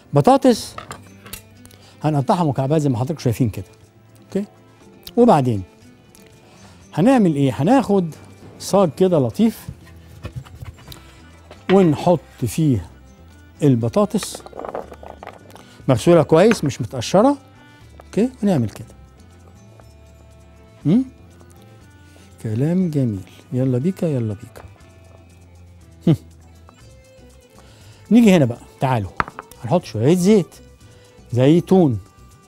بطاطس هنقطعها مكعبات زي ما حضراتكم شايفين كده اوكي وبعدين هنعمل ايه هناخد صاج كده لطيف ونحط فيه البطاطس مغسوله كويس مش متقشره اوكي ونعمل كده امم كلام جميل يلا بيكا يلا بيكا هم. نيجي هنا بقى تعالوا هنحط شويه زيت زيتون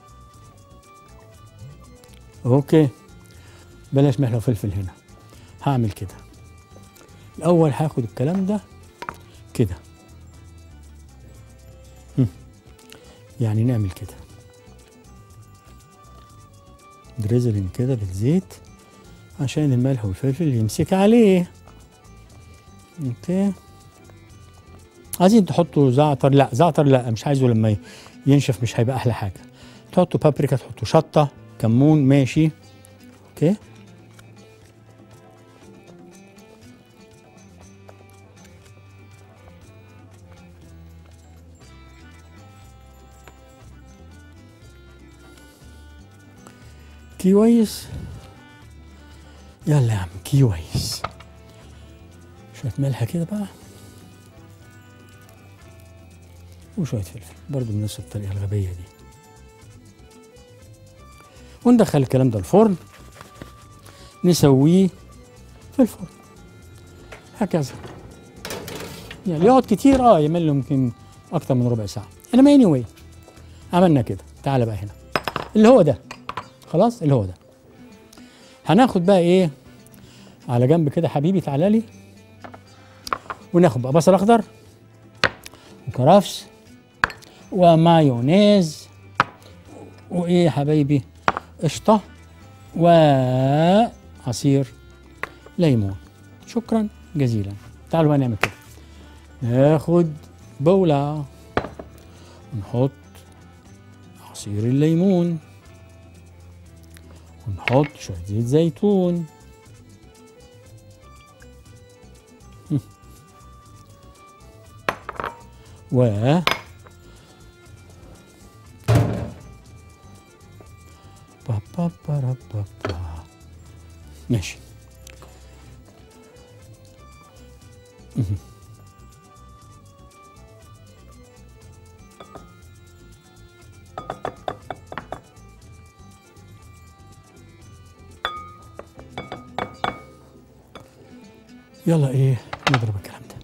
اوكي بلاش ملح وفلفل هنا هعمل كده الاول هاخد الكلام ده كده هم. يعني نعمل كده دريزلين كده بالزيت عشان الملح والفلفل يمسك عليه اوكي عايزين تحطوا زعتر لا زعتر لا مش عايزه لما ينشف مش هيبقى احلى حاجه تحطوا بابريكا تحطوا شطه كمون ماشي اوكي كويس يلا يا عم كويس شوية ملح كده بقى وشوية فلفل برضو بنفس الطريقة الغبية دي وندخل الكلام ده الفرن نسويه في الفرن هكذا يعني يقعد كتير اه يمل يمكن اكتر من ربع ساعة انما اني anyway عملنا كده تعالى بقى هنا اللي هو ده خلاص اللي هو ده هناخد بقى ايه على جنب كده حبيبي تعالى لي وناخد بقى بصل اخضر وكرفس ومايونيز وايه يا حبايبي قشطه وعصير ليمون شكرا جزيلا تعالوا بقى نعمل كده ناخد بولة ونحط عصير الليمون ونحط شوية زيت زيتون و با با با را با با. ماشي مهم. يلا ايه نضرب الكلام ده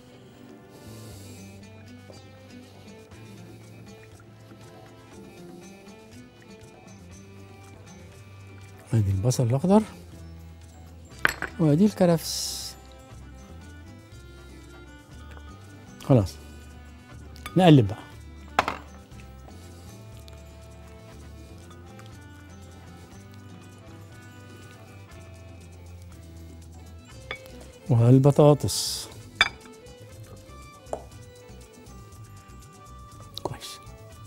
ادي البصل الاخضر وادي الكرفس خلاص نقلب بقى والبطاطس كويس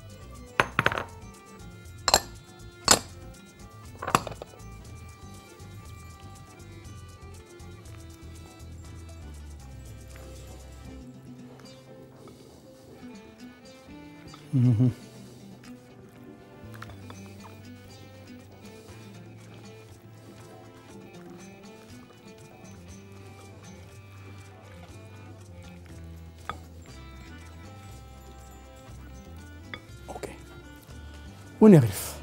مهم. اوكي ونغرف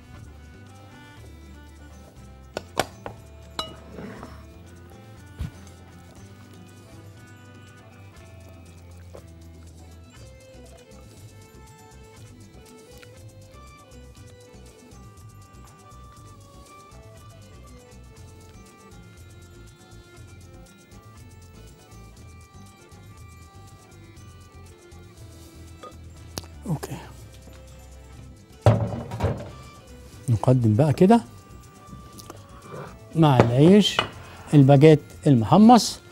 اوكي نقدم بقى كده مع العيش الباجيت المحمص